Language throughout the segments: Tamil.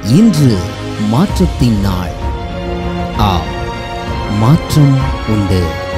இன்று மாற்றத்தின் நாள் ஆம் மாற்றம் உண்டு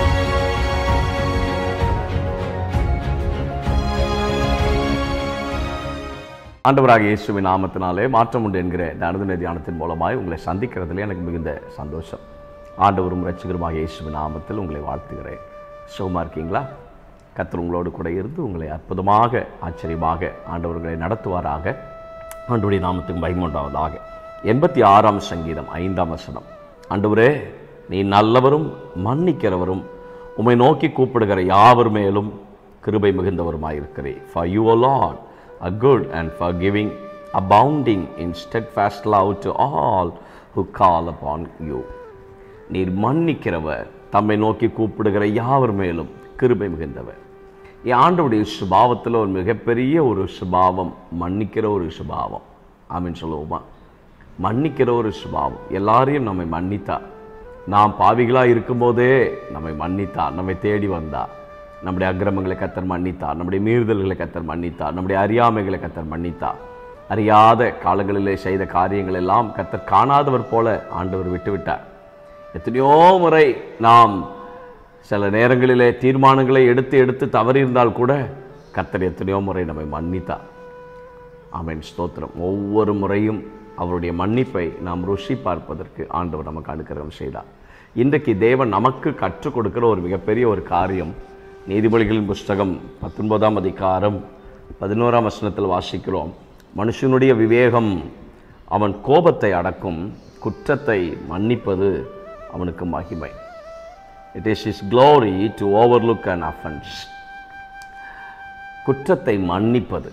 ஆண்டவராக இயேசுவின் நாமத்தினாலே மாற்றம் உண்டு என்கிற இந்த அனுதின தியானத்தின் மூலமாய் உங்களை சந்திக்கிறதுல எனக்கு மிகுந்த சந்தோஷம் ஆண்டவரும் ரட்சகருமாக இயேசுவின் நாமத்தில் உங்களை வாழ்த்துகிறேன் சுகமாக இருக்கீங்களா கர்த்தர் உங்களோடு கூட இருந்து உங்களை அற்புதமாக ஆச்சரியமாக ஆண்டவர்களை நடத்துவாராக ஆண்டவருடைய நாமத்துக்கு பயமுண்டாவதாக எண்பத்தி ஆறாம் சங்கீதம் ஐந்தாம் வசனம் ஆண்டவரே நீ நல்லவரும் மன்னிக்கிறவரும் உம்மை நோக்கி கூப்பிடுகிற யாவர் மேலும் கிருபை மிகுந்தவருமாயிருக்கிறேன் for you Lord a good and forgiving, abounding in steadfast love to all who call upon you. நீர் மன்னிக்கிறவர் தம்மை நோக்கி கூப்பிடுகிற யாவர் மேலும் கிருபை மிகுந்தவர் என் ஆண்டவுடைய சுபாவத்தில் ஒரு மிகப்பெரிய ஒரு சுபாவம் மன்னிக்கிற ஒரு சுபாவம் ஆமீன் சொல்லுவோமா மன்னிக்கிற ஒரு சுபாவம் எல்லாரையும் நம்மை மன்னித்தார் நாம் பாவிகளாக இருக்கும்போதே நம்மை மன்னித்தார் நம்மை தேடி வந்தார் நம்முடைய அக்கிரமங்களை கத்தர் மன்னித்தார் நம்முடைய மீறுதல்களை கத்தர் மன்னித்தார் நம்முடைய அறியாமைகளை கத்தர் மன்னித்தார் அறியாத காலங்களிலே செய்த காரியங்கள் எல்லாம் கத்தர் காணாதவர் போல ஆண்டவர் விட்டுவிட்டார் எத்தனையோ முறை நாம் சில நேரங்களிலே தீர்மானங்களை எடுத்து எடுத்து தவறியிருந்தால் கூட கத்தர் எத்தனையோ முறை நம்மை மன்னித்தார் ஆமென் ஸ்தோத்திரம் ஒவ்வொரு முறையும் அவருடைய மன்னிப்பை நாம் ருசி பார்ப்பதற்கு ஆண்டவர் நமக்கு அனுக்கிரகம் செய்தார் இன்றைக்கு தேவன் நமக்கு கற்றுக் கொடுக்கிற ஒரு மிகப்பெரிய ஒரு காரியம் நீதிமொழிகளின் புஸ்தகம் பத்தொன்பதாம் அதிகாரம் பதினோராம் வசனத்தில் வாசிக்கிறோம் மனுஷனுடைய விவேகம் அவன் கோபத்தை அடக்கும் குற்றத்தை மன்னிப்பது அவனுக்கு மகிமை it is is glory to overlook and offence குற்றத்தை மன்னிப்பது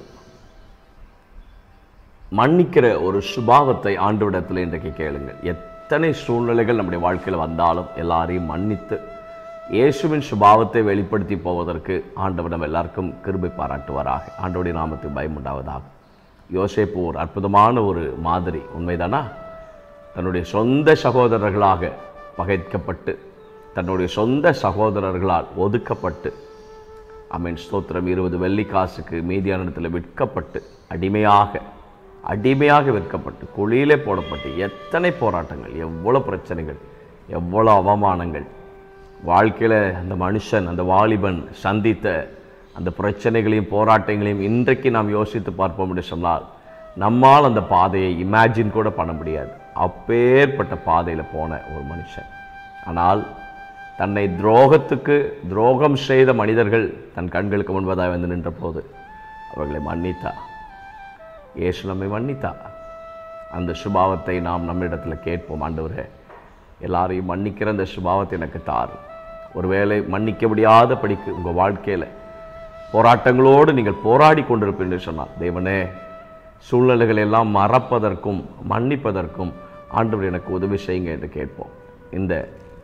மன்னிக்கிற ஒரு சுபாவத்தை ஆண்டவிடத்தில் இன்றைக்கு கேளுங்கள் எத்தனை சூழ்நிலைகள் நம்முடைய வாழ்க்கையில் வந்தாலும் எல்லாரையும் மன்னித்து இயேசுவின் சுபாவத்தை வெளிப்படுத்தி போவதற்கு ஆண்டவரிடம் எல்லாருக்கும் கிருபை பாராட்டுவாராக ஆண்டவருடைய நாமத்துக்கு பயமுண்டாவதாக யோசேப்பு ஒரு அற்புதமான ஒரு மாதிரி உண்மைதானா தன்னுடைய சொந்த சகோதரர்களாக பகைக்கப்பட்டு தன்னுடைய சொந்த சகோதரர்களால் ஒதுக்கப்பட்டு அமீன் ஸ்தோத்திரம் இருபது வெள்ளி காசுக்கு மீதியானிடத்தில் விற்கப்பட்டு அடிமையாக அடிமையாக விற்கப்பட்டு குழியிலே போடப்பட்டு எத்தனை போராட்டங்கள் எவ்வளோ பிரச்சனைகள் எவ்வளோ அவமானங்கள் வாழ்க்கையில் அந்த மனுஷன் அந்த வாலிபன் சந்தித்த அந்த பிரச்சனைகளையும் போராட்டங்களையும் இன்றைக்கு நாம் யோசித்து பார்ப்போம் என்று சொன்னால் நம்மால் அந்த பாதையை இமேஜின் கூட பண்ண முடியாது அப்பேற்பட்ட பாதையில் போன ஒரு மனுஷன் ஆனால் தன்னை துரோகத்துக்கு துரோகம் செய்த மனிதர்கள் தன் கண்களுக்கு முன்பதாக வந்து நின்ற போது அவர்களை மன்னித்தா இயேசு நம்மை மன்னித்தா அந்த சுபாவத்தை நாம் நம்மிடத்தில் கேட்போம் ஆண்டவரே எல்லாரையும் மன்னிக்கிற அந்த சுபாவத்தை எனக்கு தாரு ஒருவேளை மன்னிக்க முடியாத படிக்கு உங்கள் வாழ்க்கையில் போராட்டங்களோடு நீங்கள் போராடி கொண்டிருப்பீர்கள் சொன்னார் தேவனே சூழ்நிலைகள் எல்லாம் மறப்பதற்கும் மன்னிப்பதற்கும் ஆண்டவர் எனக்கு உதவி செய்யுங்க என்று கேட்போம் இந்த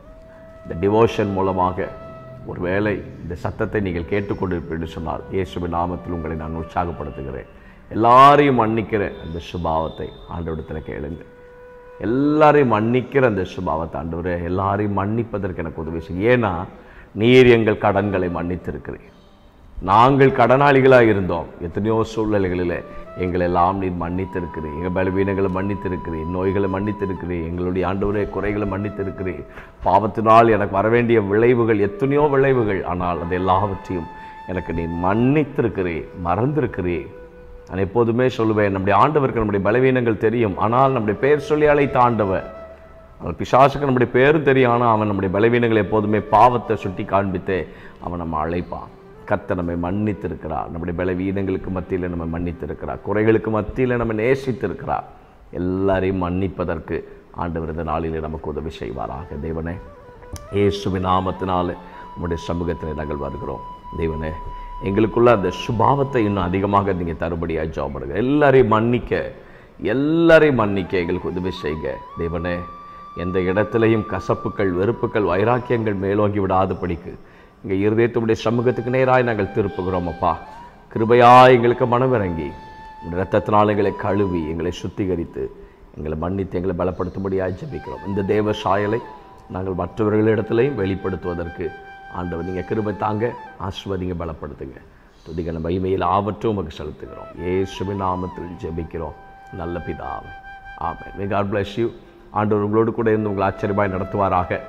இந்த டிவோஷன் மூலமாக ஒருவேளை இந்த சத்தத்தை நீங்கள் கேட்டுக்கொண்டிருப்பீர்கள் சொன்னால் இயேசுவின் நாமத்தில் உங்களை நான் உற்சாகப்படுத்துகிறேன் எல்லாரையும் மன்னிக்கிற அந்த சுபாவத்தை ஆண்டவரிடத்தில் கேளுங்க எல்லாரையும் மன்னிக்கிற அந்த சுபாவத்தை ஆண்டவரே எல்லாரையும் மன்னிப்பதற்கு எனக்கு உதவி செய்யும் ஏன்னா நீர் எங்கள் கடன்களை மன்னித்திருக்கிறேன் நாங்கள் கடனாளிகளாக இருந்தோம் எத்தனையோ சூழ்நிலைகளில் எங்களை எல்லாம் நீர் மன்னித்திருக்கிறேன் எங்கள் பலவீனங்களை மன்னித்திருக்கிறேன் நோய்களை மன்னித்திருக்கிறேன் எங்களுடைய ஆண்டவரே குறைகளை மன்னித்திருக்கிறேன் பாவத்தினால் எனக்கு வர வேண்டிய விளைவுகள் எத்தனையோ விளைவுகள் ஆனால் அது எல்லாவற்றையும் எனக்கு நீ மன்னித்திருக்கிறேன் மறந்திருக்கிறேன் நான் எப்போதுமே சொல்லுவேன் நம்முடைய ஆண்டவருக்கு நம்முடைய பலவீனங்கள் தெரியும் ஆனால் நம்முடைய பெயர் சொல்லி அழைத்த ஆண்டவர் அவன் பிசாசுக்கு நம்முடைய பேரும் தெரியும் ஆனால் அவன் நம்முடைய பலவீனங்களை எப்போதுமே பாவத்தை சுட்டி காண்பித்து அவன் நம்ம அழைப்பான் கத்த நம்மை மன்னித்திருக்கிறார் நம்முடைய பலவீனங்களுக்கு மத்தியில் நம்ம மன்னித்திருக்கிறார் குறைகளுக்கு மத்தியில் நம்ம நேசித்திருக்கிறார் எல்லாரையும் மன்னிப்பதற்கு ஆண்டவர் இந்த நாளிலே நமக்கு உதவி செய்வாராக தேவனே இயேசுவின் நாமத்தினால உங்களுடைய சமூகத்தில் நாங்கள் வருகிறோம் தேவனே எங்களுக்குள்ள அந்த சுபாவத்தை இன்னும் அதிகமாக நீங்கள் தருபடியாக ஜாப் பண்ணுங்க எல்லாரையும் மன்னிக்க எல்லாரையும் மன்னிக்க எங்களுக்கு உதவி செய்க தேவனே எந்த இடத்துலையும் கசப்புகள் வெறுப்புகள் வைராக்கியங்கள் மேலோங்கி விடாதபடிக்கு இங்கே இருதயத்துடைய சமூகத்துக்கு நேராய் நாங்கள் திருப்புகிறோம் அப்பா கிருபையாய் எங்களுக்கு மனமிறங்கி உடைய ரத்தத்தினால் எங்களை கழுவி எங்களை சுத்திகரித்து எங்களை மன்னித்து எங்களை பலப்படுத்தும்படியாக ஜெபிக்கிறோம் இந்த தேவ சாயலை நாங்கள் மற்றவர்களிடத்திலையும் வெளிப்படுத்துவதற்கு ஆண்டவர் நீங்கள் கிருபை தாங்க ஆசிர்வதிங்க பலப்படுத்துங்க துதிகன மகிமையில் ஆவற்றும் உமக்கு செலுத்துகிறோம் இயேசுவின் நாமத்தில் ஜெபிக்கிறோம் நல்ல பிதாவே ஆமென் மே காட் bless யூ ஆண்டவர் உங்களோடு கூட இருந்து உங்களை ஆச்சரியமாய் நடத்துவாராக